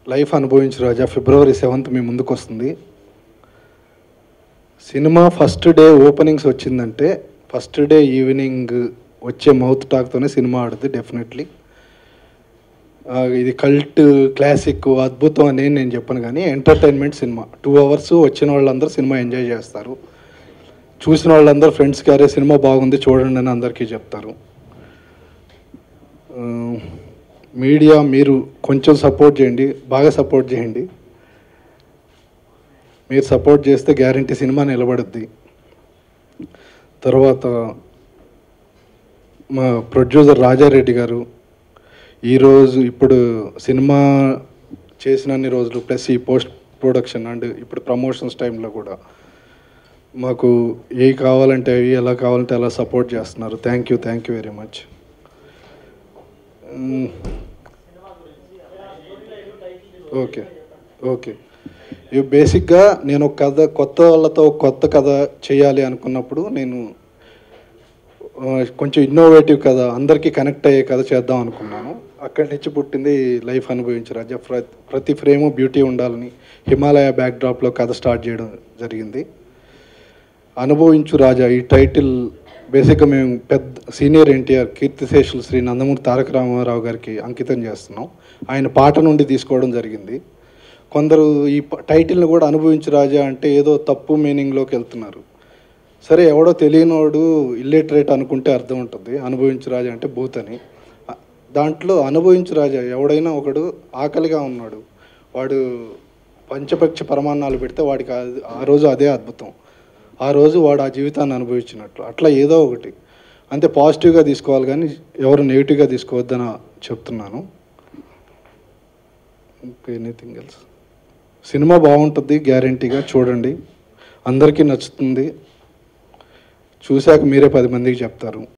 life అనుభవించు రాజా February seventh మీ ముందుకు వస్తుంది సినిమా ఫస్ట్ డే ఓపెనింగ్స్ వచ్చిందంటే ఫస్ట్ డే ఈవినింగ్ వచ్చే మౌత్ టాక్తోనే సినిమా ఆడుద్ది డెఫినెట్లీ ఇది కల్ట్ క్లాసిక్ అద్భుతం అని నేను చెప్పను కానీ ఎంటర్టైన్మెంట్ సినిమా టూ అవర్స్ వచ్చిన వాళ్ళందరూ సినిమా ఎంజాయ్ చేస్తారు చూసిన వాళ్ళందరూ ఫ్రెండ్స్ గారే సినిమా బాగుంది చూడండి అని అందరికీ చెప్తారు ఆ, మీడియా మీరు కొంచెం సపోర్ట్ చేయండి బాగా సపోర్ట్ చేయండి మీరు సపోర్ట్ చేస్తే గ్యారంటీ సినిమా నిలబడుద్ది తర్వాత మా ప్రొడ్యూసర్ రాజారెడ్డి గారు ఈరోజు ఇప్పుడు సినిమా చేసినన్ని రోజులు ప్లస్ ఈ పోస్ట్ ప్రొడక్షన్ అండ్ ఇప్పుడు ప్రమోషన్స్ టైంలో కూడా మాకు ఏ కావాలంటే అవి ఎలా కావాలంటే అలా సపోర్ట్ చేస్తున్నారు thank you thank you very much okay okay ఇవి బేసిక్గా నేను ఒక కథ కొత్త వాళ్ళతో ఒక కొత్త కథ చేయాలి అనుకున్నప్పుడు నేను ఆ, కొంచెం ఇన్నోవేటివ్ కథ అందరికీ కనెక్ట్ అయ్యే కథ చేద్దాం అనుకున్నాను అక్కడి నుంచి పుట్టింది లైఫ్ అనుభవించు రాజా ప్ర- ప్రతి ఫ్రేము బ్యూటీ ఉండాలని హిమాలయ బ్యాక్డ్రాప్లో కథ స్టార్ట్ చేయడం జరిగింది అనుభవించు రాజా ఈ టైటిల్ బేసిక్గా మేము పెద్ద సీనియర్ ఎన్టీఆర్ కీర్తిశేషులు శ్రీ నందమూరి తారక రామారావు గారికి అంకితం చేస్తున్నాం ఆయన పాట నుండి తీసుకోవడం జరిగింది కొందరు ఈ ప- టైటిల్ని కూడా అనుభవించు రాజా అంటే ఏదో తప్పు మీనింగ్లోకి వెళ్తున్నారు సరే ఎవడో తెలియనోడు ఇల్లిటరేట్ అనుకుంటే అర్థం ఉంటుంది అనుభవించు రాజా అంటే భూత్ అని ఆ- దాంట్లో అనుభవించు రాజా ఎవడైనా ఒకడు ఆకలిగా ఉన్నాడు వాడు పంచపక్ష పరమాన్నాలు పెడితే వాడికి అది- ఆ రోజు అదే అద్భుతం ఆ రోజు వాడు ఆ జీవితాన్ని అనుభవించినట్లు అట్లా ఏదో ఒకటి అంతే పాజిటివ్గా తీసుకోవాలి కానీ ఎవరు నెగిటివ్గా తీసుకోవద్దని చెప్తున్నాను ఇంకా ఎనీథింగ్ ఎల్స్ సినిమా బాగుంటుంది గ్యారంటీగా చూడండి అందరికీ నచ్చుతుంది చూశాక మీరే పది మందికి చెప్తారు